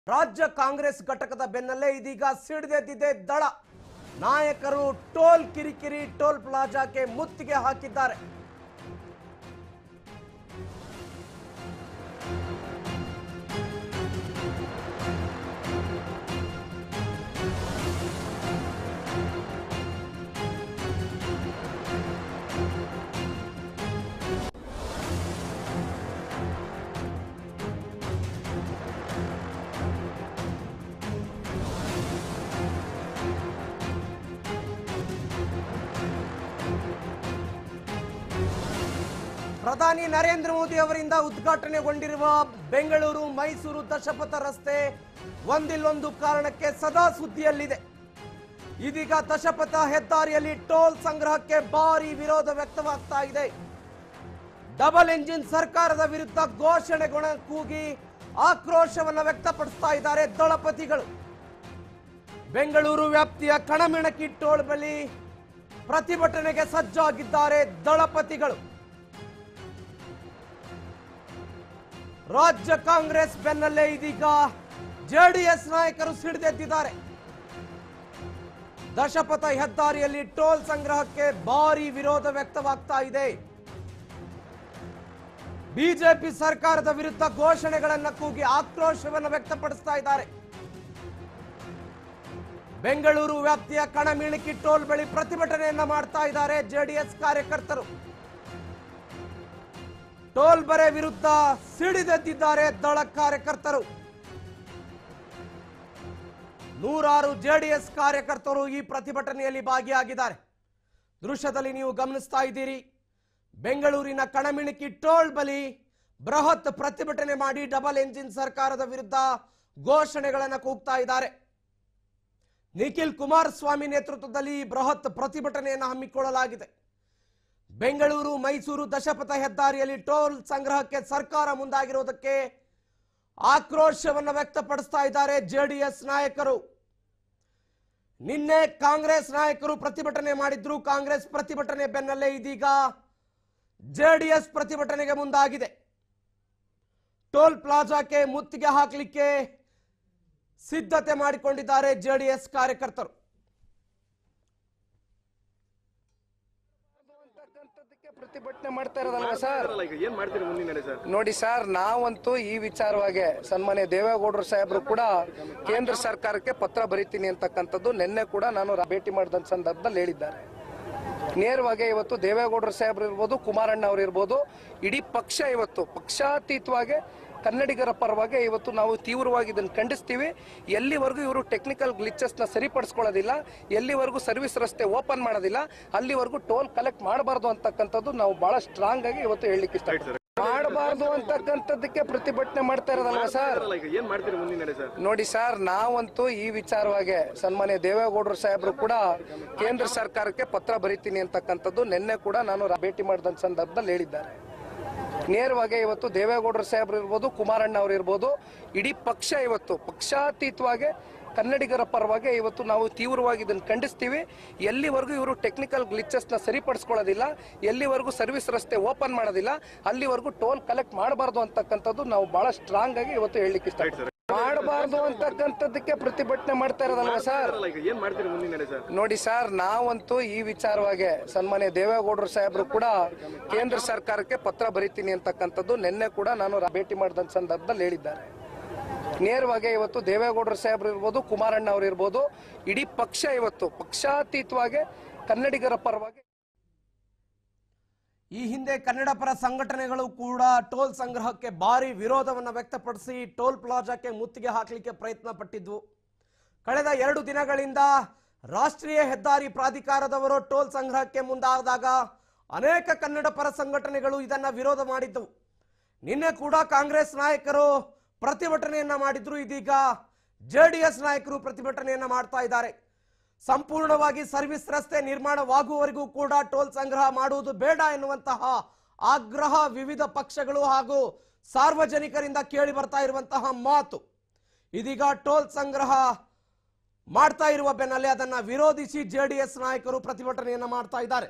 ರಾಜ್ಯ ಕಾಂಗ್ರೆಸ್ ಘಟಕದ ಬೆನ್ನಲ್ಲೇ ಇದೀಗ ಸಿಡಿದೆದ್ದಿದೆ ದಳ ನಾಯಕರು ಟೋಲ್ ಕಿರಿಕಿರಿ ಟೋಲ್ ಪ್ಲಾಜಾಕ್ಕೆ ಮುತ್ತಿಗೆ ಹಾಕಿದ್ದಾರೆ ಪ್ರಧಾನಿ ನರೇಂದ್ರ ಮೋದಿ ಅವರಿಂದ ಉದ್ಘಾಟನೆಗೊಂಡಿರುವ ಬೆಂಗಳೂರು ಮೈಸೂರು ದಶಪಥ ರಸ್ತೆ ಒಂದಿಲ್ಲೊಂದು ಕಾರಣಕ್ಕೆ ಸದಾ ಸುದ್ದಿಯಲ್ಲಿದೆ ಇದೀಗ ದಶಪಥ ಹೆದ್ದಾರಿಯಲ್ಲಿ ಟೋಲ್ ಸಂಗ್ರಹಕ್ಕೆ ಭಾರಿ ವಿರೋಧ ವ್ಯಕ್ತವಾಗ್ತಾ ಇದೆ ಡಬಲ್ ಎಂಜಿನ್ ಸರ್ಕಾರದ ವಿರುದ್ಧ ಘೋಷಣೆಗೊಣ ಕೂಗಿ ಆಕ್ರೋಶವನ್ನು ವ್ಯಕ್ತಪಡಿಸ್ತಾ ಇದ್ದಾರೆ ದಳಪತಿಗಳು ಬೆಂಗಳೂರು ವ್ಯಾಪ್ತಿಯ ಕಣಮಿಣಕಿ ಟೋಲ್ ಬಳಿ ಪ್ರತಿಭಟನೆಗೆ ಸಜ್ಜಾಗಿದ್ದಾರೆ ದಳಪತಿಗಳು ರಾಜ್ಯ ಕಾಂಗ್ರೆಸ್ ಬೆನ್ನಲ್ಲೇ ಇದೀಗ ಜೆಡಿಎಸ್ ನಾಯಕರು ಸಿಡಿದೆದ್ದಿದ್ದಾರೆ ದಶಪಥ ಹೆದ್ದಾರಿಯಲ್ಲಿ ಟೋಲ್ ಸಂಗ್ರಹಕ್ಕೆ ಭಾರಿ ವಿರೋಧ ವ್ಯಕ್ತವಾಗ್ತಾ ಇದೆ ಬಿಜೆಪಿ ಸರ್ಕಾರದ ವಿರುದ್ಧ ಘೋಷಣೆಗಳನ್ನ ಕೂಗಿ ಆಕ್ರೋಶವನ್ನು ವ್ಯಕ್ತಪಡಿಸ್ತಾ ಇದ್ದಾರೆ ಬೆಂಗಳೂರು ವ್ಯಾಪ್ತಿಯ ಕಣಮಿಣಕಿ ಟೋಲ್ ಬಳಿ ಪ್ರತಿಭಟನೆಯನ್ನ ಮಾಡ್ತಾ ಇದ್ದಾರೆ ಜೆಡಿಎಸ್ ಕಾರ್ಯಕರ್ತರು ಟೋಲ್ ಬರೆ ವಿರುದ್ಧ ಸಿಡಿದೆದ್ದಿದ್ದಾರೆ ದಳ ಕಾರ್ಯಕರ್ತರು ನೂರಾರು ಜೆಡಿಎಸ್ ಕಾರ್ಯಕರ್ತರು ಈ ಪ್ರತಿಭಟನೆಯಲ್ಲಿ ಭಾಗಿಯಾಗಿದ್ದಾರೆ ದೃಶ್ಯದಲ್ಲಿ ನೀವು ಗಮನಿಸ್ತಾ ಇದ್ದೀರಿ ಬೆಂಗಳೂರಿನ ಕಣಮಿಣಕಿ ಟೋಲ್ ಬಳಿ ಬೃಹತ್ ಪ್ರತಿಭಟನೆ ಮಾಡಿ ಡಬಲ್ ಎಂಜಿನ್ ಸರ್ಕಾರದ ವಿರುದ್ಧ ಘೋಷಣೆಗಳನ್ನು ಕೂಗ್ತಾ ಇದ್ದಾರೆ ನಿಖಿಲ್ ಕುಮಾರಸ್ವಾಮಿ ನೇತೃತ್ವದಲ್ಲಿ ಈ ಬೃಹತ್ ಪ್ರತಿಭಟನೆಯನ್ನು ಹಮ್ಮಿಕೊಳ್ಳಲಾಗಿದೆ ಬೆಂಗಳೂರು ಮೈಸೂರು ದಶಪಥ ಹೆದ್ದಾರಿಯಲ್ಲಿ ಟೋಲ್ ಸಂಗ್ರಹಕ್ಕೆ ಸರ್ಕಾರ ಮುಂದಾಗಿರುವುದಕ್ಕೆ ಆಕ್ರೋಶವನ್ನು ವ್ಯಕ್ತಪಡಿಸ್ತಾ ಇದ್ದಾರೆ ಜೆಡಿಎಸ್ ನಾಯಕರು ನಿನ್ನೆ ಕಾಂಗ್ರೆಸ್ ನಾಯಕರು ಪ್ರತಿಭಟನೆ ಮಾಡಿದ್ರು ಕಾಂಗ್ರೆಸ್ ಪ್ರತಿಭಟನೆ ಬೆನ್ನಲ್ಲೇ ಇದೀಗ ಜೆಡಿಎಸ್ ಪ್ರತಿಭಟನೆಗೆ ಮುಂದಾಗಿದೆ ಟೋಲ್ ಪ್ಲಾಜಾಕ್ಕೆ ಮುತ್ತಿಗೆ ಹಾಕಲಿಕ್ಕೆ ಸಿದ್ಧತೆ ಮಾಡಿಕೊಂಡಿದ್ದಾರೆ ಜೆಡಿಎಸ್ ಕಾರ್ಯಕರ್ತರು ಅಂತಕ್ಕಂಥದ್ದಕ್ಕೆ ಪ್ರತಿಭಟನೆ ಮಾಡ್ತಾ ಇರೋದಲ್ವಾ ಸರ್ ಅಲ್ಲ ಈಗ ಏನ್ ಮಾಡ್ತೀರಿ ಮುಂದಿನ ನಡೆ ಸರ್ ನೋಡಿ ಸರ್ ನಾವಂತೂ ಈ ವಿಚಾರವಾಗಿ ಸನ್ಮಾನ್ಯ ದೇವೇಗೌಡರು ಸಾಹೇಬರು ಕೂಡ ಕೇಂದ್ರ ಸರ್ಕಾರಕ್ಕೆ ಪತ್ರ ಬರೀತೀನಿ ಅಂತಕ್ಕಂಥದ್ದು ನಿನ್ನೆ ಕೂಡ ನಾನು ರಾ- ಭೇಟಿ ಮಾಡಿದ ಸಂದರ್ಭದಲ್ಲಿ ಹೇಳಿದ್ದಾರೆ ನೇರವಾಗಿ ಇವತ್ತು ದೇವೇಗೌಡರು ಸಾಹೇಬರು ಇರ್ಬೋದು ಕುಮಾರಣ್ಣ ಅವರು ಇರ್ಬೋದು ಇಡೀ ಪಕ್ಷ ಇವತ್ತು ಪಕ್ಷಾತೀತವಾಗಿ ಕನ್ನಡಿಗರ ಪರವಾಗಿ ಇವತ್ತು ನಾವು ತೀವ್ರವಾಗಿ ಇದನ್ನು ಖಂಡಿಸ್ತೀವಿ ಎಲ್ಲಿವರೆಗೂ ಇವರು ಟೆಕ್ನಿಕಲ್ ಗ್ಲಿಚಸ್ನ ಸರಿಪಡಿಸ್ಕೊಳ್ಳೋದಿಲ್ಲ ಎಲ್ಲಿವರೆಗೂ ಸರ್ವಿಸ್ ರಸ್ತೆ ಓಪನ್ ಮಾಡೋದಿಲ್ಲ ಅಲ್ಲಿವರೆಗೂ ಟೋಲ್ ಕಲೆಕ್ಟ್ ಮಾಡಬಾರ್ದು ಅಂತಕ್ಕಂಥದ್ದು ನಾವು ಬಹಳ ಸ್ಟ್ರಾಂಗ್ ಆಗಿ ಇವತ್ತು ಹೇಳಲಿಕ್ಕೆ ಇಷ್ಟ ಮಾಡಬಾರ್ದು ಅಂತಕ್ಕಂಥದ್ದಕ್ಕೆ ಪ್ರತಿಭಟನೆ ಮಾಡ್ತಾ ಇರೋದಲ್ವಾ ಸರ್ ಅಲ್ಲ ಈಗ ಏನ್ ಮಾಡ್ತೀರಿ ಮುಂದಿನ ನಡೆ ಸರ್ ನೋಡಿ ಸರ್ ನಾವಂತೂ ಈ ವಿಚಾರವಾಗಿ ಸನ್ಮಾನ್ಯ ದೇವೇಗೌಡರು ಸಾಹೇಬರು ಕೂಡ ಕೇಂದ್ರ ಸರ್ಕಾರಕ್ಕೆ ಪತ್ರ ಬರೀತೀನಿ ಅಂತಕ್ಕಂಥದ್ದು ನಿನ್ನೆ ಕೂಡ ನಾನು ರಾ- ಭೇಟಿ ಮಾಡಿದ ಸಂದರ್ಭದಲ್ಲಿ ಹೇಳಿದ್ದಾರೆ ನೇರವಾಗಿ ಇವತ್ತು ದೇವೇಗೌಡರು ಸಾಹೇಬರು ಇರ್ಬೋದು ಕುಮಾರಣ್ಣ ಅವರು ಇರ್ಬೋದು ಇಡೀ ಪಕ್ಷ ಇವತ್ತು ಪಕ್ಷಾತೀತವಾಗಿ ಕನ್ನಡಿಗರ ಪರವಾಗಿ ಇವತ್ತು ನಾವು ತೀವ್ರವಾಗಿ ಇದನ್ನು ಖಂಡಿಸ್ತೀವಿ ಎಲ್ಲಿವರೆಗೂ ಇವರು ಟೆಕ್ನಿಕಲ್ ಗ್ಲಿಚಸ್ನ ಸರಿಪಡಿಸ್ಕೊಳ್ಳೋದಿಲ್ಲ ಎಲ್ಲಿವರೆಗೂ ಸರ್ವಿಸ್ ರಸ್ತೆ ಓಪನ್ ಮಾಡೋದಿಲ್ಲ ಅಲ್ಲಿವರೆಗೂ ಟೋಲ್ ಕಲೆಕ್ಟ್ ಮಾಡಬಾರ್ದು ಅಂತಕ್ಕಂಥದ್ದು ನಾವು ಬಹಳ ಸ್ಟ್ರಾಂಗ್ ಆಗಿ ಇವತ್ತು ಹೇಳಲಿಕ್ಕೆ ಇಷ್ಟ ಮಾಡಬಾರ್ದು ಅಂತಕ್ಕಂಥದ್ದಕ್ಕೆ ಪ್ರತಿಭಟನೆ ಮಾಡ್ತಾ ಇರೋದಲ್ವಾ ಸರ್ ಅಲ್ಲ ಈಗ ಏನ್ ಮಾಡ್ತೀರಿ ಮುಂದಿನ ನಡೆ ಸರ್ ನೋಡಿ ಸರ್ ನಾವಂತೂ ಈ ವಿಚಾರವಾಗಿ ಸನ್ಮಾನ್ಯ ದೇವೇಗೌಡರು ಸಾಹೇಬರು ಕೂಡ ಕೇಂದ್ರ ಸರ್ಕಾರಕ್ಕೆ ಪತ್ರ ಬರೀತೀನಿ ಅಂತಕ್ಕಂಥದ್ದು ನಿನ್ನೆ ಕೂಡ ನಾನು ರಾ- ಭೇಟಿ ಮಾಡಿದ ಸಂದರ್ಭದಲ್ಲಿ ಹೇಳಿದ್ದಾರೆ ನೇರವಾಗಿ ಇವತ್ತು ದೇವೇಗೌಡರು ಸಾಹೇಬರು ಇರ್ಬೋದು ಕುಮಾರಣ್ಣ ಅವರು ಇರ್ಬೋದು ಇಡೀ ಪಕ್ಷ ಇವತ್ತು ಪಕ್ಷಾತೀತವಾಗಿ ಕನ್ನಡಿಗರ ಪರವಾಗಿ ಈ ಹಿಂದೆ ಕನ್ನಡ ಪರ ಸಂಘಟನೆಗಳು ಕೂಡ ಟೋಲ್ ಸಂಗ್ರಹಕ್ಕೆ ಭಾರಿ ವಿರೋಧವನ್ನು ವ್ಯಕ್ತಪಡಿಸಿ ಟೋಲ್ ಪ್ಲಾಜಾಕ್ಕೆ ಮುತ್ತಿಗೆ ಹಾಕಲಿಕ್ಕೆ ಪ್ರಯತ್ನ ಪಟ್ಟಿದ್ವು ಕಳೆದ ಎರಡು ದಿನಗಳಿಂದ ರಾಷ್ಟ್ರೀಯ ಹೆದ್ದಾರಿ ಪ್ರಾಧಿಕಾರದವರು ಟೋಲ್ ಸಂಗ್ರಹಕ್ಕೆ ಮುಂದಾದಾಗ ಅನೇಕ ಕನ್ನಡ ಪರ ಸಂಘಟನೆಗಳು ಇದನ್ನ ವಿರೋಧ ಮಾಡಿದ್ದವು ನಿನ್ನೆ ಕೂಡ ಕಾಂಗ್ರೆಸ್ ನಾಯಕರು ಪ್ರತಿಭಟನೆಯನ್ನ ಮಾಡಿದ್ರು ಇದೀಗ ಜೆಡಿಎಸ್ ನಾಯಕರು ಪ್ರತಿಭಟನೆಯನ್ನ ಮಾಡ್ತಾ ಇದ್ದಾರೆ ಸಂಪೂರ್ಣವಾಗಿ ಸರ್ವಿಸ್ ರಸ್ತೆ ನಿರ್ಮಾಣವಾಗುವವರೆಗೂ ಕೂಡ ಟೋಲ್ ಸಂಗ್ರಹ ಮಾಡುವುದು ಬೇಡ ಎನ್ನುವಂತಹ ಆಗ್ರಹ ವಿವಿಧ ಪಕ್ಷಗಳು ಹಾಗೂ ಸಾರ್ವಜನಿಕರಿಂದ ಕೇಳಿ ಬರ್ತಾ ಇರುವಂತಹ ಮಾತು ಇದೀಗ ಟೋಲ್ ಸಂಗ್ರಹ ಮಾಡ್ತಾ ಇರುವ ಬೆನ್ನಲ್ಲೇ ಅದನ್ನ ವಿರೋಧಿಸಿ ಜೆಡಿಎಸ್ ನಾಯಕರು ಪ್ರತಿಭಟನೆಯನ್ನ ಮಾಡ್ತಾ ಇದ್ದಾರೆ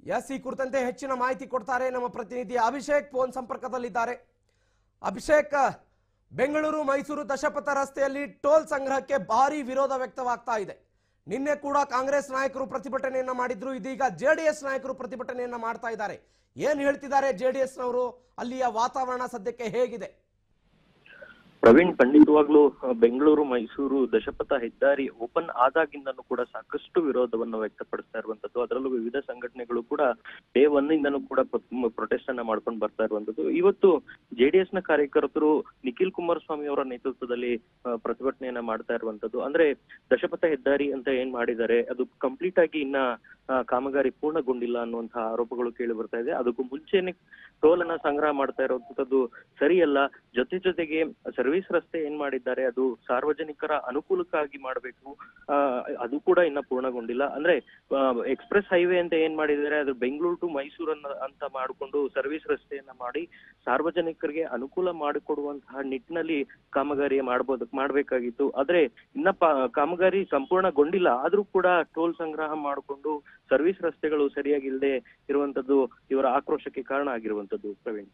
ಎಸ್ ಈ ಕುರಿತಂತೆ ಹೆಚ್ಚಿನ ಮಾಹಿತಿ ಕೊಡ್ತಾರೆ ನಮ್ಮ ಪ್ರತಿನಿಧಿ ಅಭಿಷೇಕ್ ಫೋನ್ ಸಂಪರ್ಕದಲ್ಲಿದ್ದಾರೆ ಅಭಿಷೇಕ್ ಬೆಂಗಳೂರು ಮೈಸೂರು ದಶಪಥ ರಸ್ತೆಯಲ್ಲಿ ಟೋಲ್ ಸಂಗ್ರಹಕ್ಕೆ ಭಾರಿ ವಿರೋಧ ವ್ಯಕ್ತವಾಗ್ತಾ ಇದೆ ನಿನ್ನೆ ಕೂಡ ಕಾಂಗ್ರೆಸ್ ನಾಯಕರು ಪ್ರತಿಭಟನೆಯನ್ನ ಮಾಡಿದ್ರು ಇದೀಗ ಜೆ ಡಿ ಎಸ್ ನಾಯಕರು ಪ್ರತಿಭಟನೆಯನ್ನ ಮಾಡ್ತಾ ಇದ್ದಾರೆ ಏನ್ ಹೇಳ್ತಿದ್ದಾರೆ ಜೆ ಡಿ ಎಸ್ನವರು ಅಲ್ಲಿಯ ವಾತಾವರಣ ಸದ್ಯಕ್ಕೆ ಹೇಗಿದೆ ಪ್ರವೀಣ್ ಖಂಡಿತವಾಗ್ಲೂ ಅಹ್, ಬೆಂಗಳೂರು ಮೈಸೂರು ದಶಪಥ ಹೆದ್ದಾರಿ ಓಪನ್ ಆದಾಗಿಂದನೂ ಕೂಡ ಸಾಕಷ್ಟು ವಿರೋಧವನ್ನು ವ್ಯಕ್ತಪಡಿಸ್ತಾ ಇರುವಂತದ್ದು ಅದರಲ್ಲೂ ವಿವಿಧ ಸಂಘಟನೆಗಳು ಕೂಡ ಡೇ ಒನ್ ಇಂದನೂ ಕೂಡ ಪ್ರೊಟೆಸ್ಟ್ ಅನ್ನ ಮಾಡ್ಕೊಂಡು ಬರ್ತಾ ಇರುವಂತದ್ದು ಇವತ್ತು ಜೆಡಿಎಸ್ ನ ಕಾರ್ಯಕರ್ತರು ನಿಖಿಲ್ ಕುಮಾರಸ್ವಾಮಿ ಅವರ ನೇತೃತ್ವದಲ್ಲಿ ಅಹ್, ಪ್ರತಿಭಟನೆಯನ್ನ ಮಾಡ್ತಾ ಇರುವಂತದ್ದು ಅಂದ್ರೆ ದಶಪಥ ಹೆದ್ದಾರಿ ಅಂತ ಏನ್ ಮಾಡಿದ್ದಾರೆ ಅದು ಕಂಪ್ಲೀಟ್ ಆಗಿ ಇನ್ನ ಅಹ್, ಕಾಮಗಾರಿ ಪೂರ್ಣಗೊಂಡಿಲ್ಲ ಅನ್ನುವಂತಹ ಆರೋಪಗಳು ಕೇಳಿ ಬರ್ತಾ ಇದೆ ಅದಕ್ಕೂ ಮುಂಚೆನೆ ಟೋಲ್ ಅನ್ನ ಸಂಗ್ರಹ ಮಾಡ್ತಾ ಇರುವಂತದ್ದು ಸರಿಯಲ್ಲ ಜೊತೆ ಜೊತೆಗೆ ಸರ್ವಿಸ್ ರಸ್ತೆ ಏನ್ ಮಾಡಿದ್ದಾರೆ ಅದು ಸಾರ್ವಜನಿಕರ ಅನುಕೂಲಕ್ಕಾಗಿ ಮಾಡಬೇಕು ಅದು ಕೂಡ ಇನ್ನ ಪೂರ್ಣಗೊಂಡಿಲ್ಲ ಅಂದ್ರೆ ಎಕ್ಸ್ಪ್ರೆಸ್ ಹೈವೇ ಅಂತ ಏನ್ ಮಾಡಿದ್ದಾರೆ ಅದು ಬೆಂಗಳೂರು ಟು ಮೈಸೂರು ಅನ್ನ ಅಂತ ಮಾಡಿಕೊಂಡು ಸರ್ವಿಸ್ ರಸ್ತೆಯನ್ನ ಮಾಡಿ ಸಾರ್ವಜನಿಕರಿಗೆ ಅನುಕೂಲ ಮಾಡಿಕೊಡುವಂತಹ ನಿಟ್ಟಿನಲ್ಲಿ ಕಾಮಗಾರಿ ಮಾಡ್ಬೋದು ಮಾಡ್ಬೇಕಾಗಿತ್ತು ಆದ್ರೆ ಇನ್ನ ಪ- ಕಾಮಗಾರಿ ಸಂಪೂರ್ಣಗೊಂಡಿಲ್ಲ ಆದ್ರೂ ಕೂಡ ಟೋಲ್ ಸಂಗ್ರಹ ಮಾಡಿಕೊಂಡು ಸರ್ವಿಸ್ ರಸ್ತೆಗಳು ಸರಿಯಾಗಿಲ್ಲದೆ ಇರುವಂತದ್ದು ಇವರ ಆಕ್ರೋಶಕ್ಕೆ ಕಾರಣ ಆಗಿರುವಂತದ್ದು ಪ್ರವೀಣ್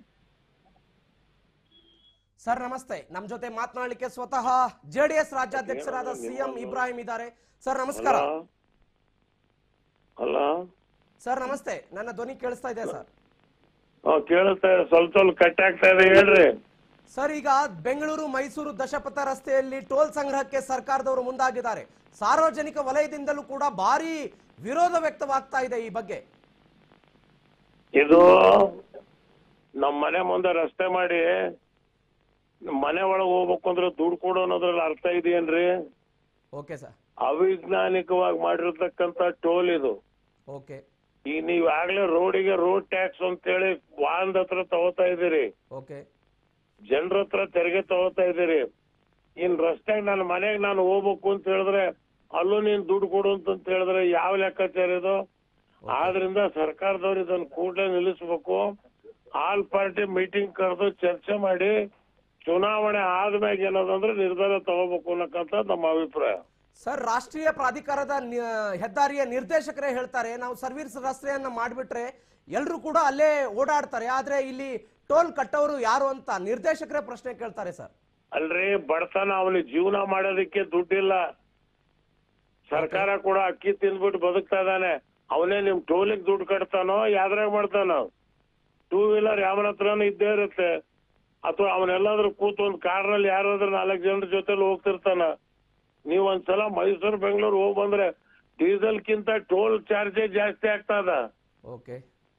ಸರ್ ನಮಸ್ತೆ ನಮ್ ಜೊತೆ ಮಾತನಾಡಲಿಕ್ಕೆ ಸ್ವತಃ ಜೆ ಡಿ ಎಸ್ ರಾಜ್ಯಾಧ್ಯಕ್ಷರಾದ ಸಿಎಂ ಇಬ್ರಾಹಿಂ ಇದ್ದಾರೆ ಸರ್ ನಮಸ್ಕಾರ ಅಲ್ಲ ಸರ್ ನಮಸ್ತೆ ನನ್ನ ಧ್ವನಿ ಕೇಳಿಸ್ತಾ ಇದೆ ಸರ್ ಕೇಳುತ್ತೆ ಸ್ವಲ್ಪ ಸ್ವಲ್ಪ ಕಟ್ ಆಗ್ತಾ ಇದೆ ಹೇಳ್ರಿ ಸರ್ ಈಗ ಬೆಂಗಳೂರು ಮೈಸೂರು ದಶಪಥ ರಸ್ತೆಯಲ್ಲಿ ಟೋಲ್ ಸಂಗ್ರಹಕ್ಕೆ ಸರ್ಕಾರದವರು ಮುಂದಾಗಿದ್ದಾರೆ ಸಾರ್ವಜನಿಕ ವಲಯದಿಂದಲೂ ಕೂಡ ಭಾರಿ ವಿರೋಧ ವ್ಯಕ್ತವಾಗ್ತಾ ಇದೆ ಈ ಬಗ್ಗೆ ಇದು ನಮ್ ಮನೆ ಮುಂದೆ ರಸ್ತೆ ಮಾಡಿ ಮನೆ ಒಳಗ್ ಹೋಗ್ಬೇಕು ಅಂದ್ರೆ ದುಡ್ಡು ಕೊಡು ಅನ್ನೋದ್ರಲ್ಲಿ ಅರ್ಥ ಇದೆಯೇನ್ರಿ ಓಕೆ ಸರ್ ಅವಿಜ್ಞಾನಿಕವಾಗಿ ಮಾಡಿರ್ತಕ್ಕಂತ ಟೋಲ್ ಇದು ಓಕೆ ಈಗ ನೀವ್ ಆಗ್ಲೇ ರೋಡಿಗೆ ರೋಡ್ ಟ್ಯಾಕ್ಸ್ ಅಂತೇಳಿ ವಾಹನದ ಹತ್ರ ತಗೋತಾ ಇದೀರಿ ಓಕೆ ಜನರ ಹತ್ರ ತೆರಿಗೆ ತಗೋತಾ ಇದೀರಿ ಇನ್ ರಸ್ತೆಗೆ ನನ್ನ ಮನೆಗೆ ನಾನು ಹೋಗ್ಬೇಕು ಅಂತ ಹೇಳಿದ್ರೆ ಅಲ್ಲೂ ನೀನ್ ದುಡ್ಡು ಕೊಡು ಅಂತ ಹೇಳಿದ್ರೆ ಯಾವ ಲೆಕ್ಕಾಚಾರ ಇದು ಆದ್ರಿಂದ ಸರ್ಕಾರದವ್ರು ಇದನ್ನ ಕೂಡಲೇ ನಿಲ್ಲಿಸ್ಬೇಕು ಆಲ್ ಪಾರ್ಟಿ ಮೀಟಿಂಗ್ ಕರೆದು ಚರ್ಚೆ ಮಾಡಿ ಚುನಾವಣೆ ಆದ್ಮ್ಯಾಗ ಏನದಂದ್ರೆ ನಿರ್ಧಾರ ತಗೋಬೇಕು ಅನ್ನಕ್ಕಂತ ನಮ್ಮ ಅಭಿಪ್ರಾಯ ಸರ್ ರಾಷ್ಟ್ರೀಯ ಪ್ರಾಧಿಕಾರದ ನಿ- ಹೆದ್ದಾರಿಯ ನಿರ್ದೇಶಕರೇ ಹೇಳ್ತಾರೆ ನಾವು ಸರ್ವಿಸ್ ರಸ್ತೆಯನ್ನ ಮಾಡಿಬಿಟ್ರೆ ಎಲ್ಲರೂ ಕೂಡ ಅಲ್ಲೇ ಓಡಾಡ್ತಾರೆ ಆದ್ರೆ ಇಲ್ಲಿ ಟೋಲ್ ಕಟ್ಟೋರು ಯಾರು ಅಂತ ನಿರ್ದೇಶಕರೇ ಪ್ರಶ್ನೆ ಕೇಳ್ತಾರೆ ಸರ್ ಅಲ್ರಿ ಬಡತನ ಅವನಿಗೆ ಜೀವನ ಮಾಡೋದಕ್ಕೆ ದುಡ್ಡಿಲ್ಲ ಸರ್ಕಾರ ಕೂಡ ಅಕ್ಕಿ ತಿಂದ್ಬಿಟ್ಟು ಬದುಕ್ತಾ ಇದ್ದಾನೆ ಅವನೇ ನಿಮ್ ಟೋಲಿಗೆ ದುಡ್ಡು ಕಟ್ತಾನೋ ಯಾವ್ದ್ರಾಗ ಮಾಡ್ತಾನೋ ಟೂ ವೀಲರ್ ಯಾವನ ಹತ್ರನೂ ಇದ್ದೇ ಇರುತ್ತೆ ಅಥವಾ ಅವನೆಲ್ಲಾದ್ರೂ ಕೂತು ಒಂದ್ ಕಾರ್ನಲ್ಲಿ ಯಾರಾದ್ರೂ ನಾಲ್ಕು ಜನರ ಜೊತೆಲಿ ಹೋಗ್ತಿರ್ತಾನ ನೀವ್ ಒಂದ್ಸಲ ಮೈಸೂರು ಬೆಂಗಳೂರು ಹೋಗ್ ಬಂದ್ರೆ ಡೀಸೆಲ್ ಕಿಂತ ಟೋಲ್ ಚಾರ್ಜೇ ಜಾಸ್ತಿ ಆಗ್ತಾ ಅದ ಓಕೆ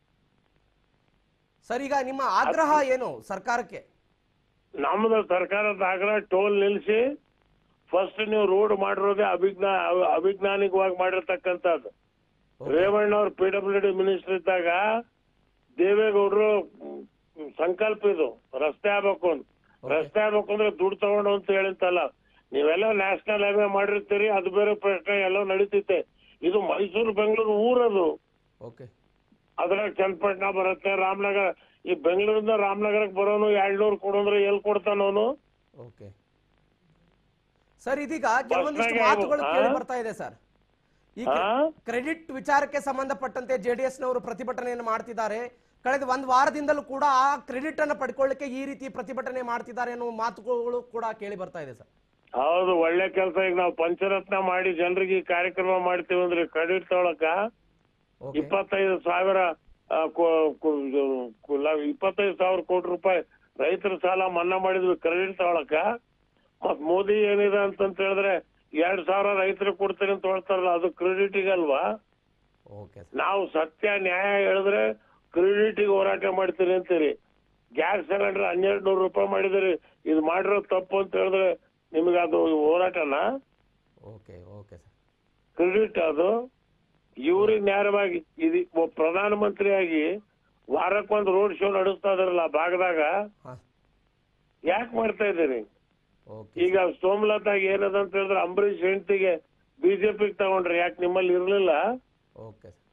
ಸರ್ ಈಗ ನಿಮ್ಮ ಆಗ್ರಹ ಏನು ಸರ್ಕಾರಕ್ಕೆ ನಮ್ದು ಸರ್ಕಾರದ ಆಗ್ರಹ ಟೋಲ್ ನಿಲ್ಸಿ ಫಸ್ಟ್ ನೀವು ರೋಡ್ ಮಾಡಿರೋದೇ ಅಭಿಜ್ಞಾ ಅವ- ಅವಿಜ್ಞಾನಿಕವಾಗಿ ಮಾಡಿರ್ತಕ್ಕಂಥದ್ದು ರೇವಣ್ಣ ಅವ್ರು ಪಿ ಡಬ್ಲ್ಯೂ ಡಿ ಮಿನಿಸ್ಟರ್ ಇದ್ದಾಗ ದೇವೇಗೌಡರು ಮ್, ಸಂಕಲ್ಪ ಇದು ರಸ್ತೆ ಆಗ್ಬೇಕು ಅಂತ ರಸ್ತೆ ಆಗ್ಬೇಕು ಅಂದ್ರೆ ದುಡ್ಡು ತಗೊಂಡು ಅಂತ ಹೇಳಿಂತಲ್ಲ ನೀವೆಲ್ಲ ನ್ಯಾಷನಲ್ ಹೈವೇ ಮಾಡಿರ್ತೀರಿ ಅದು ಬೇರೆ ಪ್ರಶ್ನೆ ಎಲ್ಲ ನಡೀತೈತೆ ಇದು ಮೈಸೂರು ಬೆಂಗಳೂರು ಊರದು ಓಕೆ ಅದ್ರಾಗ ಚನ್ನಪಟ್ಟಣ ಬರುತ್ತೆ ರಾಮನಗರ ಈ ಬೆಂಗಳೂರಿಂದ ರಾಮನಗರಕ್ಕೆ ಬರೋನು ಎರಡ್ನೂರು ಕೊಡಂದ್ರೆ ಎಲ್ಲಿ ಕೊಡ್ತಾನವನು ಓಕೆ ಸರ್ ಇದೀಗ ಕೆಲವೊಂದಿಷ್ಟು ಬಸ್ನಾಗೆ ಮಾತುಗಳು ಆ? ಕೇಳಿ ಬರ್ತಾ ಇದೆ ಸರ್ ಈ ಆ? ಕ್ರೆಡಿಟ್ ವಿಚಾರಕ್ಕೆ ಸಂಬಂಧಪಟ್ಟಂತೆ ಜೆಡಿಎಸ್ ನವರು ಪ್ರತಿಭಟನೆಯನ್ನು ಮಾಡ್ತಿದ್ದಾರೆ ಕಳೆದ ಒಂದು ವಾರದಿಂದಲೂ ಕೂಡ ಆ ಕ್ರೆಡಿಟ್ ಅನ್ನು ಪಡ್ಕೊಳ್ಳಿಕ್ಕೆ ಈ ರೀತಿ ಪ್ರತಿಭಟನೆ ಮಾಡ್ತಿದ್ದಾರೆ ಅನ್ನೋ ಮಾತುಗಳು ಕೂಡ ಕೇಳಿ ಬರ್ತಾ ಇದೆ ಸರ್ ಹೌದು ಒಳ್ಳೆ ಕೆಲಸ ಈಗ ನಾವು ಪಂಚರತ್ನ ಮಾಡಿ ಜನರಿಗೆ ಈ ಕಾರ್ಯಕ್ರಮ ಮಾಡ್ತೀವಿ ಅಂದ್ರೆ ಕ್ರೆಡಿಟ್ ತಗೊಳಕ ಓಕೆ ಇಪ್ಪತ್ತೈದು ಸಾವಿರ ಆ, ಕೊ- ಕೊ- ಕು- ಲ- ಇಪ್ಪತ್ತೈದು ಸಾವಿರ ಕೋಟಿ ರೂಪಾಯಿ ರೈತರ ಸಾಲ ಮನ್ನಾ ಮಾಡಿದ್ವಿ ಕ್ರೆಡಿಟ್ ತಗೊಳಕ ಮತ್ ಮೋದಿ ಏನಿದೆ ಅಂತಂತ ಹೇಳಿದ್ರೆ ಎರಡ್ ಸಾವಿರ ರೈತರಿಗೆ ಕೊಡ್ತೀನಿ ಅಂತ ಹೇಳ್ತಾರಲ್ಲ ಅದು ಕ್ರೆಡಿಟಿಗೆ ಅಲ್ವಾ ಓಕೆ ಸರ್ ನಾವು ಸತ್ಯ ನ್ಯಾಯ ಹೇಳಿದ್ರೆ ಕ್ರೆಡಿಟಿಗೆ ಹೋರಾಟ ಮಾಡ್ತೀರಿ ಅಂತೀರಿ ಗ್ಯಾಸ್ ಸಿಲಿಂಡರ್ ಹನ್ನೆರಡು ನೂರು ರೂಪಾಯಿ ಮಾಡಿದಿರಿ ಇದು ಮಾಡಿರೋ ತಪ್ಪು ಅಂತ ಹೇಳಿದ್ರೆ ನಿಮಗೆ ಅದು ಹೋರಾಟನಾ ಓಕೆ ಓಕೆ ಸರ್ ಕ್ರೆಡಿಟ್ ಅದು ಇವ್ರಿಗೆ ನೇರವಾಗಿ ಇದು ಒಬ್ಬ ಪ್ರಧಾನಮಂತ್ರಿಯಾಗಿ ವಾರಕ್ಕೊಂದು ರೋಡ್ ಶೋ ನಡೆಸ್ತಾ ಇದಾರಲ್ಲ ಆ ಭಾಗದಾಗ ಹಾಂ ಯಾಕೆ ಮಾಡ್ತಾ ಇದ್ದೀರಿ ಓಕೆ ಈಗ ಸೋಮಲತಾಗ ಏನದ ಅಂತ ಹೇಳಿದ್ರೆ ಅಂಬರೀಷ್ ಹೆಂಡತಿಗೆ ಬಿಜೆಪಿಗೆ ತಗೊಂಡ್ರಿ ಯಾಕೆ ನಿಮ್ಮಲ್ಲಿ ಇರ್ಲಿಲ್ಲ okay sir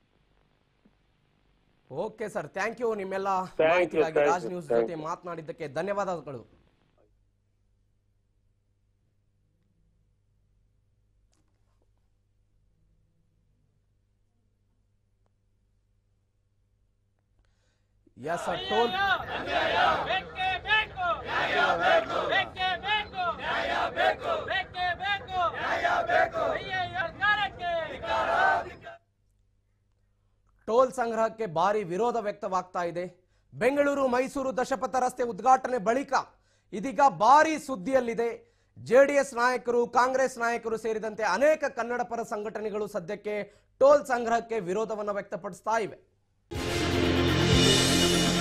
okay sir thank you ನಿಮ್ಮೆಲ್ಲ Thank you, ಮಾಹಿತಿಗಾಗಿ thank Raj you, news thank ಜೊತೆ ಮಾತನಾಡಿದ್ದಕ್ಕೆ ಧನ್ಯವಾದಗಳು ಎಸ್ ಟೋಲ್ ಬೇಕೇ ಬೇಕು ಬೇಕೇ ಬೇಕು ಬೇಕೇ ಬೇಕು ಅಯ್ಯಯ್ಯೋ ಸರ್ಕಾರಕ್ಕೆ ಟೋಲ್ ಸಂಗ್ರಹಕ್ಕೆ ಭಾರಿ ವಿರೋಧ ವ್ಯಕ್ತವಾಗ್ತಾ ಇದೆ ಬೆಂಗಳೂರು ಮೈಸೂರು ದಶಪಥ ರಸ್ತೆ ಉದ್ಘಾಟನೆ ಬಳಿಕ ಇದೀಗ ಭಾರಿ ಸುದ್ದಿಯಲ್ಲಿದೆ ಜೆಡಿಎಸ್ ನಾಯಕರು ಕಾಂಗ್ರೆಸ್ ನಾಯಕರು ಸೇರಿದಂತೆ ಅನೇಕ ಕನ್ನಡ ಪರ ಸಂಘಟನೆಗಳು ಸದ್ಯಕ್ಕೆ ಟೋಲ್ ಸಂಗ್ರಹಕ್ಕೆ ವಿರೋಧವನ್ನು ವ್ಯಕ್ತಪಡಿಸ್ತಾ ಇವೆ